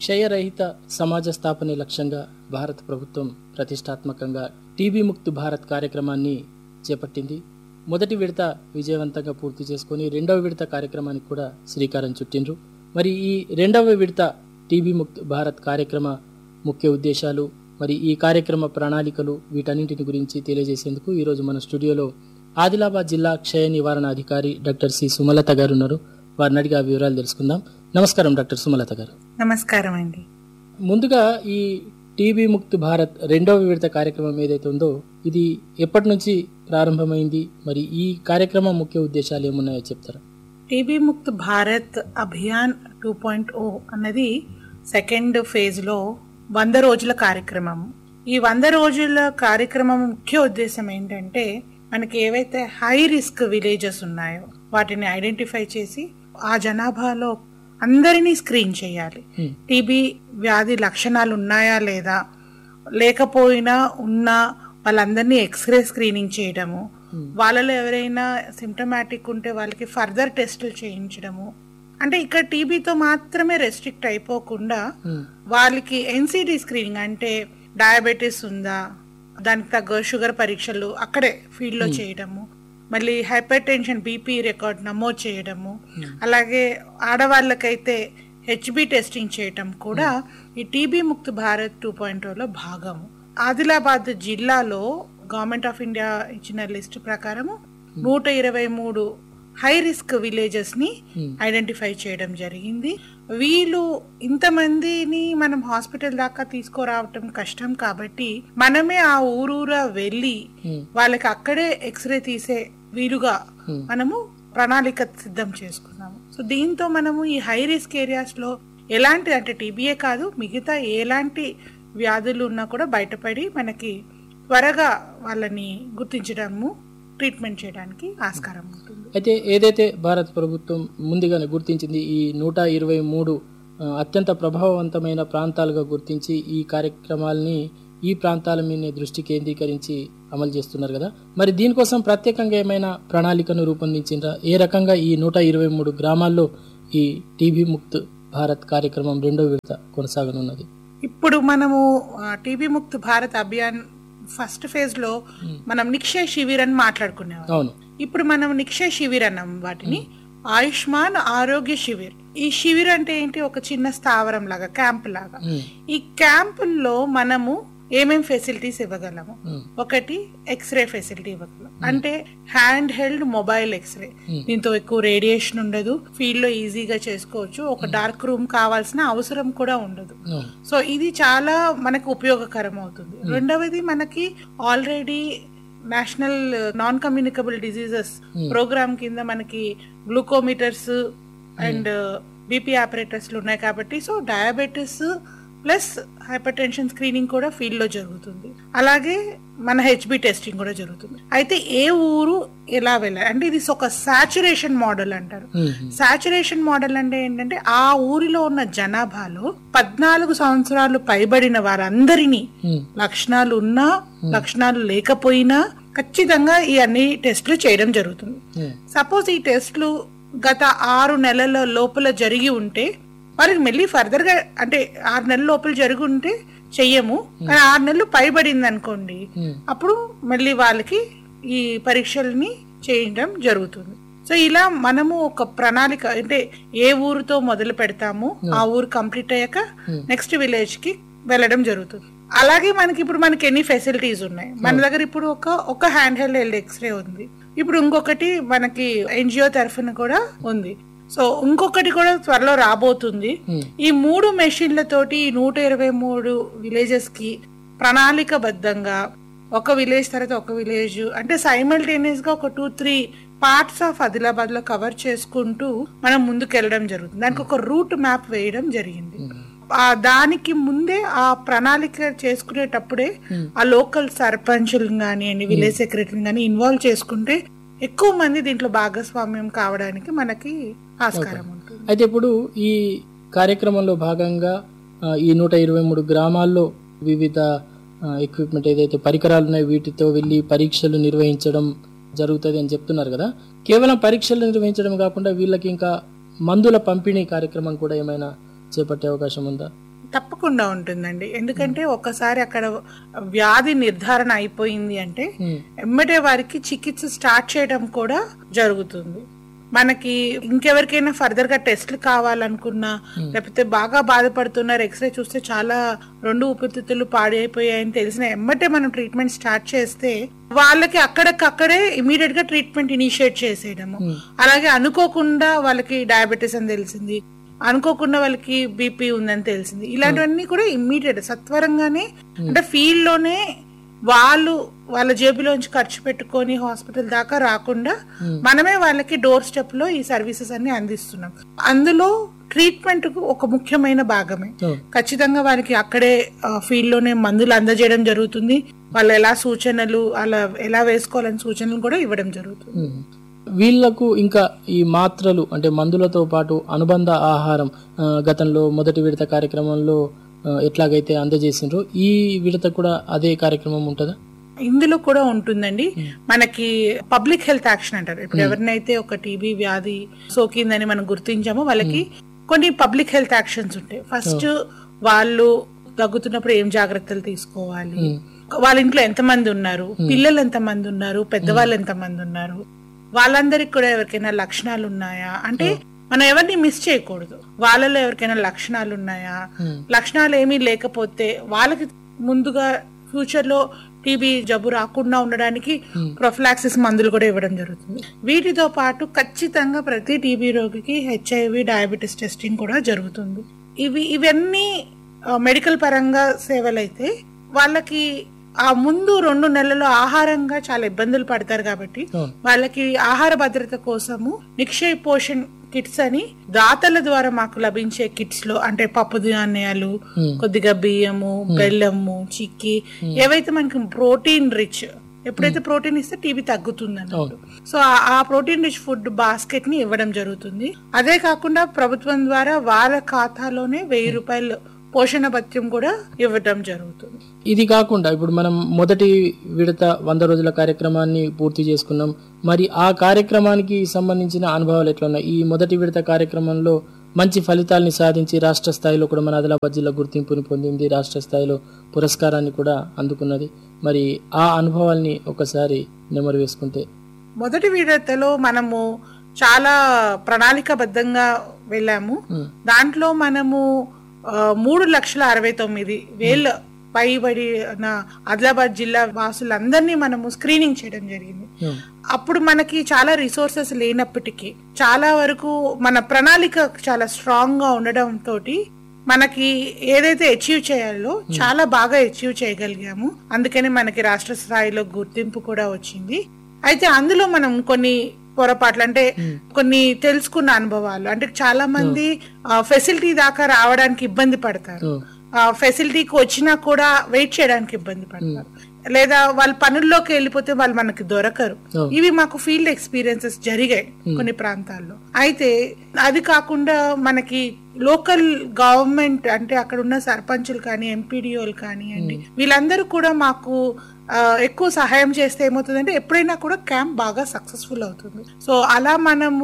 క్షయరహిత సమాజ స్థాపనే లక్ష్యంగా భారత ప్రభుత్వం ప్రతిష్టాత్మకంగా టీబీ ముక్త్ భారత్ కార్యక్రమాన్ని చేపట్టింది మొదటి విడత విజయవంతంగా పూర్తి చేసుకొని రెండవ విడత కార్యక్రమానికి కూడా శ్రీకారం చుట్టిండ్రు మరి ఈ రెండవ విడత టీబీ ముక్త్ భారత్ కార్యక్రమ ముఖ్య ఉద్దేశాలు మరి ఈ కార్యక్రమ ప్రణాళికలు వీటన్నింటిని గురించి తెలియజేసేందుకు ఈరోజు మన స్టూడియోలో ఆదిలాబాద్ జిల్లా క్షయ నివారణ అధికారి డాక్టర్ సి సుమలత గారు ఉన్నారు వారిని అడిగి ఆ వివరాలు తెలుసుకుందాం నమస్కారం డాక్టర్ సుమలత గారు నమస్కారం అండి ముందుగా ఈ టీబీ ముక్త్ భారత్ రెండవ విడత కార్యక్రమం ఏదైతే ఉందో ఇది ఎప్పటి నుంచి ప్రారంభమైంది మరి ఈ కార్యక్రమం ముఖ్య ఉద్దేశాలు ఏమున్నాయో చెప్తారా TB Mukt Bharat Abhiyan two point O అన్నది సెకండ్ ఫేజ్లో వంద రోజుల కార్యక్రమం ఈ వంద రోజుల కార్యక్రమం ముఖ్య ఉద్దేశం ఏంటంటే మనకి ఏవైతే హై రిస్క్ విలేజెస్ ఉన్నాయో వాటిని ఐడెంటిఫై చేసి ఆ జనాభాలో అందరినీ స్క్రీన్ చేయాలి Hmm. టీబీ వ్యాధి లక్షణాలు ఉన్నాయా లేదా లేకపోయినా ఉన్నా వాళ్ళందరినీ ఎక్స్రే స్క్రీనింగ్ చేయడము వాళ్ళలో ఎవరైనా సిమ్టమాటిక్ ఉంటే వాళ్ళకి ఫర్దర్ టెస్టులు చేయించడము అంటే ఇక్కడ టీబీతో మాత్రమే రెస్ట్రిక్ట్ అయిపోకుండా Hmm. వాళ్ళకి ఎన్సిడి స్క్రీనింగ్ అంటే డయాబెటీస్ ఉందా దానికి తగ్గ షుగర్ పరీక్షలు అక్కడే ఫీల్డ్ లో చేయడము మళ్ళీ హైపర్ టెన్షన్ బీపీ రికార్డ్ నమోదు చేయడము అలాగే ఆడవాళ్ళకైతే హెచ్బి టెస్టింగ్ చేయటం కూడా ఈ TB Mukt Bharat two point లో భాగము ఆదిలాబాద్ జిల్లాలో గవర్నమెంట్ ఆఫ్ ఇండియా ఇచ్చిన లిస్ట్ ప్రకారము నూట ఇరవై మూడు హై రిస్క్ విలేజెస్ ని ఐడెంటిఫై చేయడం జరిగింది వీళ్ళు ఇంతమందిని మనం హాస్పిటల్ దాకా తీసుకురావటం కష్టం కాబట్టి మనమే ఆ ఊరూరా వెళ్ళి Hmm. వాళ్ళకి అక్కడే ఎక్స్రే తీసే వీలుగా మనము ప్రణాళిక సిద్ధం చేసుకున్నాము సో దీంతో మనము ఈ హై రిస్క్ ఏరియాస్ లో ఎలాంటి అంటే టీబీఏ కాదు మిగతా ఎలాంటి వ్యాధులు ఉన్నా కూడా బయటపడి మనకి త్వరగా వాళ్ళని గుర్తించడము ట్రీట్మెంట్ చేయడానికి ఆస్కారం ఉంటుంది అయితే ఏదైతే భారత ప్రభుత్వం ముందుగానే గుర్తించింది ఈ నూట ఇరవై మూడు ఆ, అత్యంత ప్రభావవంతమైన ప్రాంతాలుగా గుర్తించి ఈ కార్యక్రమాలని ఈ ప్రాంతాల మీద దృష్టి కేంద్రీకరించి అమలు చేస్తున్నారు కదా మరి దీనికోసం ప్రత్యేకంగా ఏమైనా ప్రణాళికను రూపొందించిండ్రా ఏ రకంగా ఈ నూట ఇరవై మూడు గ్రామాల్లో ఈ టీబీ ముక్త్ భారత్ కార్యక్రమం రెండో విడత కొనసాగనున్నది ఇప్పుడు మనము TB Mukt Bharat Abhiyan first phase లో మనం నిక్షయ శిబిర్ అని మాట్లాడుకునేవాళ్ళం అవును ఇప్పుడు మనం నిక్షయ శిబిర్ అన్నాం వాటిని ఆయుష్మాన్ ఆరోగ్య శిబిర్ ఈ శిబిర్ అంటే ఏంటి ఒక చిన్న స్థావరం లాగా క్యాంప్ లాగా ఉమ్, ఈ క్యాంపుల్లో మనము ఏమేం ఫెసిలిటీస్ ఇవ్వగలము ఉమ్, ఒకటి ఎక్స్రే ఫెసిలిటీ ఇవ్వగలం అంటే hand held mobile x-ray Hmm. దీంతో ఎక్కువ రేడియేషన్ ఉండదు ఫీల్డ్ లో ఈజీగా చేసుకోవచ్చు ఒక డార్క్ రూమ్ కావాల్సిన అవసరం కూడా ఉండదు అవును సో ఇది చాలా మనకు ఉపయోగకరం అవుతుంది రెండవది మనకి already national non communicable diseases program కింద మనకి గ్లూకోమీటర్స్ అండ్ బీపీ ఆపరేటర్స్లు ఉన్నాయి కాబట్టి so diabetes plus hypertension screening కూడా ఫీల్డ్ లో జరుగుతుంది అలాగే మన హెచ్బి టెస్టింగ్ కూడా జరుగుతుంది అయితే ఏ ఊరు ఎలా వెళ్ళాలి అంటే ఇది ఒక సాచురేషన్ మోడల్ అంటారు ఉమ్, సాచురేషన్ మోడల్ అంటే ఏంటంటే ఆ ఊరిలో ఉన్న జనాభాలో పద్నాలుగు సంవత్సరాలు పైబడిన వారందరినీ ఉమ్, లక్షణాలు ఉన్నా లక్షణాలు లేకపోయినా ఖచ్చితంగా ఈ అన్ని టెస్టులు చేయడం జరుగుతుంది ఉమ్, సపోజ్ ఈ టెస్టులు గత ఆరు నెలల లోపల జరిగి ఉంటే వారికి మళ్ళీ ఫర్దర్ గా అంటే ఆరు నెలల లోపల జరిగి ఉంటే చెయ్యము కానీ ఆరు నెలలు పైబడింది అనుకోండి ఉమ్, అప్పుడు మళ్ళీ వాళ్ళకి ఈ పరీక్షల్ని చేయడం జరుగుతుంది సో ఇలా మనము ఒక ప్రణాళిక అంటే ఏ ఊరుతో మొదలు పెడతాము ఆ ఊరు కంప్లీట్ అయ్యాక నెక్స్ట్ విలేజ్ కి వెళ్ళడం జరుగుతుంది అలాగే మనకి ఇప్పుడు మనకి ఎన్ని ఫెసిలిటీస్ ఉన్నాయి మన దగ్గర ఇప్పుడు ఒక ఒక హ్యాండ్ హెల్డ్ ఎల్ ఎక్స్రే ఉంది ఇప్పుడు ఇంకొకటి మనకి ఎన్జిఓ తరఫున కూడా ఉంది సో ఇంకొకటి కూడా త్వరలో రాబోతుంది ఉమ్, ఈ మూడు మెషిన్లతోటి ఈ నూట ఇరవై మూడు విలేజెస్ కి ప్రణాళికబద్ధంగా ఒక విలేజ్ తర్వాత ఒక విలేజ్ అంటే సైమల్టేనియస్ గా ఒక two three parts of Adilabad లో కవర్ చేసుకుంటూ మనం ముందుకు వెళ్ళడం జరుగుతుంది దానికి ఒక రూట్ మ్యాప్ వేయడం జరిగింది ఆ దానికి ముందే ఆ ప్రణాళిక చేసుకునేటప్పుడే ఆ లోకల్ సర్పంచులు కానీ విలేజ్ సెక్రటరీని కానీ ఇన్వాల్వ్ చేసుకుంటే ఎక్కువ మంది దీంట్లో భాగస్వామ్యం కావడానికి మనకి ఆస్కారం ఉంటుంది అయితే ఇప్పుడు ఈ కార్యక్రమంలో భాగంగా ఆ, ఈ నూట ఇరవై మూడు గ్రామాల్లో వివిధ ఎక్విప్మెంట్ ఏదైతే పరికరాలు ఉన్నాయో వీటితో వెళ్ళి పరీక్షలు నిర్వహించడం జరుగుతుంది అని చెప్తున్నారు కదా కేవలం పరీక్షలు నిర్వహించడం కాకుండా వీళ్ళకి ఇంకా మందుల పంపిణీ కార్యక్రమం కూడా ఏమైనా చేపట్టే అవకాశం ఉందా తప్పకుండా ఉంటుందండి ఎందుకంటే ఒకసారి అక్కడ వ్యాధి నిర్ధారణ అయిపోయింది అంటే ఉమ్, ఎమ్మటే వారికి చికిత్స స్టార్ట్ చేయడం కూడా జరుగుతుంది మనకి ఇంకెవరికైనా ఫర్దర్ గా టెస్ట్లు కావాలనుకున్నా లేకపోతే బాగా బాధపడుతున్నారు ఎక్స్రే చూస్తే చాలా రెండు ఊపిరితిత్తులు పాడైపోయాయని తెలిసిన ఎమ్మటే మనం ట్రీట్మెంట్ స్టార్ట్ చేస్తే వాళ్ళకి అక్కడికక్కడే ఇమీడియట్ గా ట్రీట్మెంట్ ఇనిషియేట్ చేసేయడము అలాగే అనుకోకుండా వాళ్ళకి డయాబెటీస్ అని తెలిసింది అనుకోకుండా వాళ్ళకి బీపీ ఉందని తెలిసింది ఇలాంటివన్నీ కూడా ఇమ్మీడియట్ సత్వరంగానే అంటే ఫీల్డ్ లోనే వాళ్ళు వాళ్ళ జేబులోంచి ఖర్చు పెట్టుకొని హాస్పిటల్ దాకా రాకుండా మనమే వాళ్ళకి డోర్ స్టెప్ లో ఈ సర్వీసెస్ అన్ని అందిస్తున్నాం అందులో ట్రీట్మెంట్ కు ఒక ముఖ్యమైన భాగమే ఉమ్, ఖచ్చితంగా వారికి అక్కడే ఫీల్డ్ లోనే మందులు అందజేయడం జరుగుతుంది వాళ్ళు ఎలా సూచనలు అలా ఎలా వేసుకోవాలని సూచనలు కూడా ఇవ్వడం జరుగుతుంది ఉమ్. వీళ్లకు ఇంకా ఈ మాత్రలు అంటే మందులతో పాటు అనుబంధ ఆహారం ఆ, గతంలో మొదటి విడత కార్యక్రమంలో ఆ, ఎట్లాగైతే అందజేసిండ్రో ఈ విడత కూడా అదే కార్యక్రమం ఉంటుందా ఇందులో కూడా ఉంటుందండి మనకి పబ్లిక్ హెల్త్ యాక్షన్ అంటారు ఇప్పుడు ఎవరినైతే ఒక టీబీ వ్యాధి సోకిందని మనం గుర్తించామో వాళ్ళకి కొన్ని పబ్లిక్ హెల్త్ యాక్షన్స్ ఉంటాయి ఫస్ట్ వాళ్ళు దగ్గుతున్నప్పుడు ఏం జాగ్రత్తలు తీసుకోవాలి వాళ్ళ ఇంట్లో ఎంతమంది ఉన్నారు పిల్లలు ఎంతమంది ఉన్నారు పెద్దవాళ్ళు ఎంతమంది ఉన్నారు వాళ్ళందరికి కూడా ఎవరికైనా లక్షణాలు ఉన్నాయా అంటే మనం ఎవరిని మిస్ చేయకూడదు వాళ్ళలో ఎవరికైనా లక్షణాలు ఉన్నాయా లక్షణాలు ఏమీ లేకపోతే వాళ్ళకి ముందుగా ఫ్యూచర్ లో టీబీ జబ్బు రాకుండా ఉండడానికి ప్రొఫిలాక్సిస్ మందులు కూడా ఇవ్వడం జరుగుతుంది వీటితో పాటు ఖచ్చితంగా ప్రతి టీబీ రోగికి హెచ్ఐవి డయాబెటీస్ టెస్టింగ్ కూడా జరుగుతుంది ఇవి ఇవన్నీ ఆ, మెడికల్ పరంగా సేవలైతే వాళ్ళకి ఆ ముందు రెండు నెలలు ఆహారంగా చాలా ఇబ్బందులు పడతారు కాబట్టి అవును. వాళ్ళకి ఆహార భద్రత కోసము నిక్షయ్ పోషణ్ కిట్స్ అని దాతల ద్వారా మాకు లభించే కిట్స్ లో అంటే పప్పు ధాన్యాలు కొద్దిగా బియ్యము బెల్లము చిక్కి ఏవైతే మనకి ప్రోటీన్ రిచ్ ఎప్పుడైతే ప్రోటీన్ ఇస్తే టీబీ తగ్గుతుంది అన్నట్టు సో ఆ- ఆ ప్రోటీన్ రిచ్ ఫుడ్ బాస్కెట్ ని ఇవ్వడం జరుగుతుంది అదే కాకుండా ప్రభుత్వం ద్వారా వాళ్ళ ఖాతాలోనే వెయ్యి రూపాయలు పోషణ భత్యం కూడా ఇవ్వడం జరుగుతుంది ఇది కాకుండా ఇప్పుడు మనం మొదటి విడత వంద రోజుల కార్యక్రమాన్ని పూర్తి చేసుకున్నాం మరి ఆ కార్యక్రమానికి సంబంధించిన అనుభవాలు ఎట్లా ఉన్నాయి ఈ మొదటి విడత కార్యక్రమంలో మంచి ఫలితాల్ని సాధించి రాష్ట్ర స్థాయిలో కూడా మన ఆదిలాబాద్ జిల్లా గుర్తింపుని పొందింది రాష్ట్ర స్థాయిలో పురస్కారాన్ని కూడా అందుకున్నది మరి ఆ అనుభవాల్ని ఒకసారి నెమరు వేసుకుంటే మొదటి విడతలో మనము చాలా ప్రణాళికాబద్ధంగా వెళ్ళాము దాంట్లో మనము ఆ, మూడు లక్షల అరవై తొమ్మిది వేల పైబడి నా ఆదిలాబాద్ జిల్లా వాసులందరినీ మనము స్క్రీనింగ్ చేయడం జరిగింది ఉమ్, అప్పుడు మనకి చాలా రిసోర్సెస్ లేనప్పటికీ చాలా వరకు మన ప్రణాళిక చాలా స్ట్రాంగ్ గా ఉండడం తోటి మనకి ఏదైతే అచీవ్ చేయాలో చాలా బాగా అచీవ్ చేయగలిగాము అందుకని మనకి రాష్ట్ర స్థాయిలో గుర్తింపు కూడా వచ్చింది అయితే అందులో మనం కొన్ని పొరపాట్లు అంటే కొన్ని తెలుసుకున్న అనుభవాలు అంటే చాలా మంది ఫెసిలిటీ దాకా రావడానికి ఇబ్బంది పడతారు ఉమ్, ఆ ఫెసిలిటీకి వచ్చినా కూడా వెయిట్ చేయడానికి ఇబ్బంది పడతారు లేదా వాళ్ళ పనుల్లోకి వెళ్ళిపోతే వాళ్ళు మనకి దొరకరు Oh. ఇవి మాకు ఫీల్డ్ ఎక్స్పీరియన్సెస్ జరిగాయి కొన్ని ప్రాంతాల్లో అయితే అది కాకుండా మనకి లోకల్ గవర్నమెంట్ అంటే అక్కడ ఉన్న సర్పంచులు కానీ ఎంపీడీఓలు కానివ్వండి వీళ్ళందరూ కూడా మాకు ఆ, ఎక్కువ సహాయం చేస్తే ఏమవుతుందంటే ఎప్పుడైనా కూడా క్యాంప్ బాగా సక్సెస్ఫుల్ అవుతుంది సో అలా మనము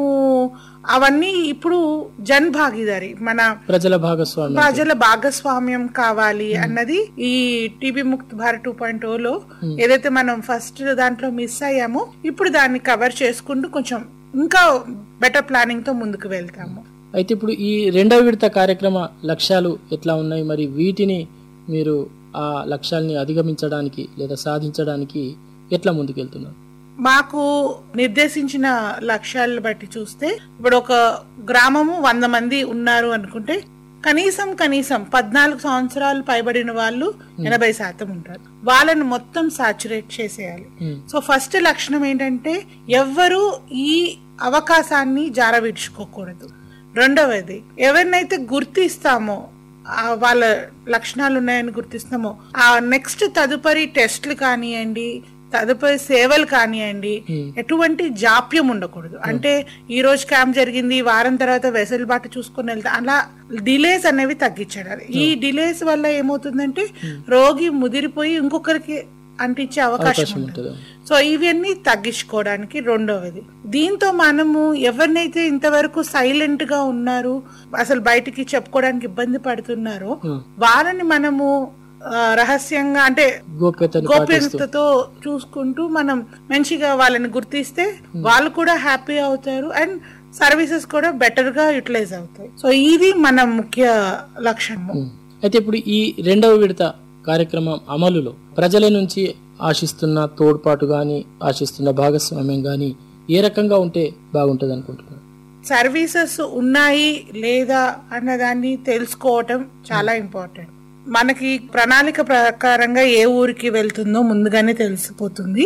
అవన్నీ ఇప్పుడు జన్ భాగీదారి మన ప్రజల భాగస్వామ్యం ప్రజల భాగస్వామ్యం కావాలి అన్నది ఈ TB Mukt Bharat two point లో ఏదైతే మనం ఫస్ట్ దాంట్లో మిస్ అయ్యామో ఇప్పుడు దాన్ని కవర్ చేసుకుంటూ కొంచెం ఇంకా బెటర్ ప్లానింగ్ తో ముందుకు వెళ్తాము అయితే ఇప్పుడు ఈ రెండవ విడత కార్యక్రమ లక్ష్యాలు ఎట్లా ఉన్నాయి మరి వీటిని మీరు ఆ లక్ష్యాల్ని అధిగమించడానికి లేదా సాధించడానికి ఎట్లా ముందుకెళ్తున్నారు మాకు నిర్దేశించిన లక్ష్యాలను బట్టి చూస్తే ఇప్పుడు ఒక గ్రామము వంద మంది ఉన్నారు అనుకుంటే కనీసం కనీసం పద్నాలుగు సంవత్సరాలు పైబడిన వాళ్ళు ఎనభై శాతం ఉంటారు వాళ్ళని మొత్తం సాచురేట్ చేసేయాలి ఉమ్, సో ఫస్ట్ లక్షణం ఏంటంటే ఎవ్వరూ ఈ అవకాశాన్ని జారవిడ్చుకోకూడదు రెండవది ఎవరినైతే గుర్తిస్తామో ఆ వాళ్ళ లక్షణాలు ఉన్నాయని గుర్తిస్తామో ఆ నెక్స్ట్ తదుపరి టెస్ట్లు కానివ్వండి తదుపరి సేవలు కానివ్వండి ఎటువంటి జాప్యం ఉండకూడదు అంటే ఈ రోజు క్యాంప్ జరిగింది వారం తర్వాత వెసులుబాటు చూసుకొని వెళ్తా అలా డిలేస్ అనేవి తగ్గించాడు ఈ డిలేస్ వల్ల ఏమవుతుందంటే రోగి ముదిరిపోయి ఇంకొకరికి అంటించే అవకాశం అవకాశం ఉంటుంది ఉంటుంది సో ఇవన్నీ తగ్గించుకోవడానికి రెండవది దీంతో మనము ఎవరినైతే ఇంతవరకు సైలెంట్ గా ఉన్నారు అసలు బయటికి చెప్పుకోవడానికి ఇబ్బంది పడుతున్నారో Hmm. వాళ్ళని మనము ఆ, రహస్యంగా అంటే గోప్యతను పాటిస్తూ గోప్యతతో చూసుకుంటూ మనం మంచిగా వాళ్ళని గుర్తిస్తే వాళ్ళు కూడా హ్యాపీ అవుతారు అండ్ సర్వీసెస్ కూడా బెటర్ గా యూటిలైజ్ అవుతాయి సో ఇది మన ముఖ్య లక్ష్యము ఉమ్. అయితే ఇప్పుడు ఈ రెండవ విడత కార్యక్రమం అమలులో ప్రజల నుంచి ఆశిస్తున్న తోడ్పాటు గాని ఆశిస్తున్న భాగస్వామ్యం గాని ఏ రకంగా ఉంటే బాగుంటది అనుకుంటున్నారు సర్వీసెస్ ఉన్నాయి లేదా అన్నదాన్ని తెలుసుకోవటం చాలా ఇంపార్టెంట్ మనకి ప్రణాళిక ప్రకారంగా ఏ ఊరికి వెళ్తుందో ముందుగానే తెలిసిపోతుంది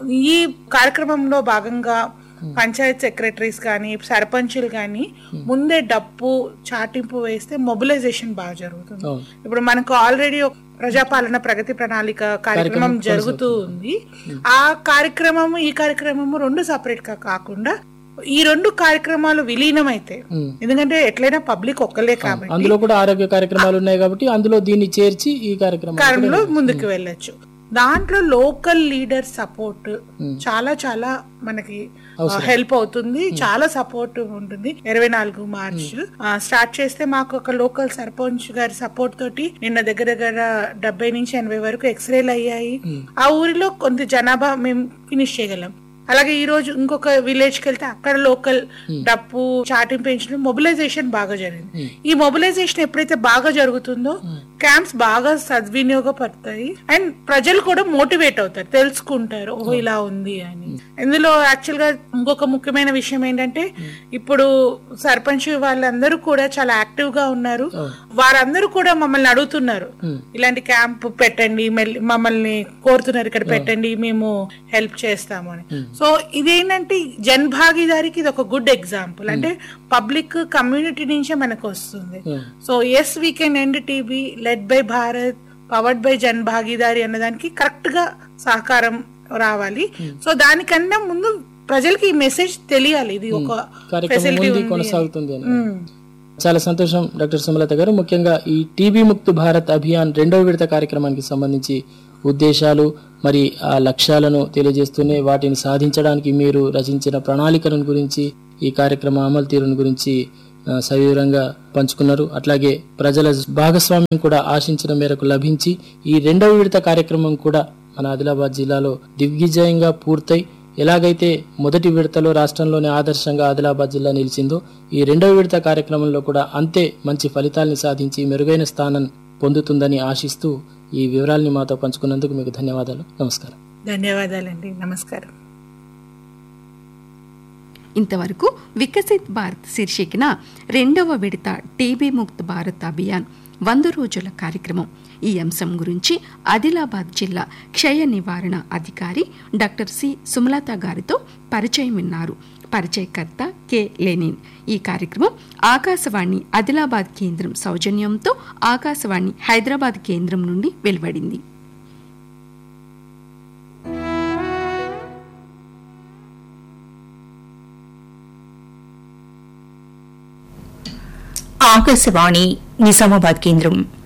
ఈ కార్యక్రమంలో భాగంగా పంచాయత్ సెక్రటరీస్ కానీ సర్పంచులు కానీ ముందే డప్పు చాటింపు వేస్తే మొబిలైజేషన్ బాగా జరుగుతుంది అవును ఇప్పుడు మనకు ఆల్రెడీ ఒక ప్రజాపాలన ప్రగతి ప్రణాళిక కార్యక్రమం జరుగుతూ ఉంది ఆ కార్యక్రమము ఈ కార్యక్రమము రెండు సపరేట్ గా కాకుండా ఈ రెండు కార్యక్రమాలు విలీనమైతే ఉమ్. ఎందుకంటే ఎట్లయినా పబ్లిక్ ఒక్కలే కాబట్టి అందులో కూడా ఆరోగ్య కార్యక్రమాలు ఉన్నాయి కాబట్టి అందులో దీన్ని చేర్చి ఈ కార్యక్రమం కాలంలో ముందుకు వెళ్ళొచ్చు దాంట్లో లోకల్ లీడర్ సపోర్ట్ చాలా చాలా మనకి హెల్ప్ అవుతుంది చాలా సపోర్ట్ ఉంటుంది ఇరవై నాలుగు మార్చ్ స్టార్ట్ చేస్తే మాకు ఒక లోకల్ సర్పంచ్ గారి సపోర్ట్ తోటి నిన్న దగ్గర దగ్గర డెబ్బై నుంచి ఎనభై వరకు ఎక్స్రేలు అయ్యాయి ఆ ఊరిలో కొంత జనాభా మేము ఫినిష్ చేయగలం అలాగే ఈ రోజు ఇంకొక విలేజ్ కి వెళ్తే అక్కడ లోకల్ డప్పు చాటింగ్ పెంచడం మొబిలైజేషన్ బాగా జరిగింది ఈ మొబిలైజేషన్ ఎప్పుడైతే బాగా జరుగుతుందో క్యాంప్స్ బాగా సద్వినియోగపడతాయి అండ్ ప్రజలు కూడా మోటివేట్ అవుతారు తెలుసుకుంటారు ఓ ఇలా ఉంది అని ఇందులో యాక్చువల్ గా ఇంకొక ముఖ్యమైన విషయం ఏంటంటే ఇప్పుడు సర్పంచ్ వాళ్ళందరూ కూడా చాలా యాక్టివ్ గా ఉన్నారు వారందరూ కూడా మమ్మల్ని అడుగుతున్నారు ఇలాంటి క్యాంప్ పెట్టండి మళ్ళీ మమ్మల్ని కోరుతున్నారు ఇక్కడ పెట్టండి మేము హెల్ప్ చేస్తాము అని సో ఇదేంటంటే జన్ భాగీదారికి ఇది ఒక గుడ్ ఎగ్జాంపుల్ అంటే పబ్లిక్ కమ్యూనిటీ నుంచే మనకు వస్తుంది so yes we can end TB led by Bharat powered by Jan Bhagidari అన్నదానికి కరెక్ట్ గా సహకారం రావాలి సో దానికన్నా ముందు ప్రజలకి ఈ మెసేజ్ తెలియాలి ఇది ఒక కార్యక్రమం ఫెసిలిటీ ఉంది ఉంది కొనసాగుతుంది అని ఉమ్. చాలా సంతోషం డాక్టర్ సుమలత గారు ముఖ్యంగా ఈ టీబీ ముక్త్ భారత్ అభియాన్ రెండవ విడత కార్యక్రమానికి సంబంధించి ఉద్దేశాలు మరి ఆ లక్ష్యాలను తెలియజేస్తూనే వాటిని సాధించడానికి మీరు రచించిన ప్రణాళికలను గురించి ఈ కార్యక్రమ అమలు తీరును గురించి ఆ, సవివరంగా పంచుకున్నారు అట్లాగే ప్రజల భాగస్వామ్యం కూడా ఆశించిన మేరకు లభించి ఈ రెండవ విడత కార్యక్రమం కూడా మన ఆదిలాబాద్ జిల్లాలో దిగ్విజయంగా పూర్తయి ఎలాగైతే మొదటి విడతలో రాష్ట్రంలోనే ఆదర్శంగా ఆదిలాబాద్ జిల్లా నిలిచిందో ఈ రెండవ విడత కార్యక్రమంలో కూడా అంతే మంచి ఫలితాల్ని సాధించి మెరుగైన స్థానం పొందుతుందని ఆశిస్తూ ఈ వివరాల్ని మాతో పంచుకున్నందుకు మీకు ధన్యవాదాలు నమస్కారం ధన్యవాదాలండి నమస్కారం ఇంతవరకు వికసిత్ భారత్ శీర్షికన రెండవ విడత టీబీ ముక్త్ భారత్ అభియాన్ వంద రోజుల కార్యక్రమం ఈ అంశం గురించి ఆదిలాబాద్ జిల్లా క్షయ నివారణ అధికారి డాక్టర్ సి సుమలత గారితో పరిచయం విన్నారు పరిచయకర్త కె లెనిన్ ఈ కార్యక్రమం ఆకాశవాణి ఆదిలాబాద్ కేంద్రం సౌజన్యంతో ఆకాశవాణి హైదరాబాద్ కేంద్రం నుండి వెలువడింది ఆకాశవాణి నిజామాబాద్ కేంద్రం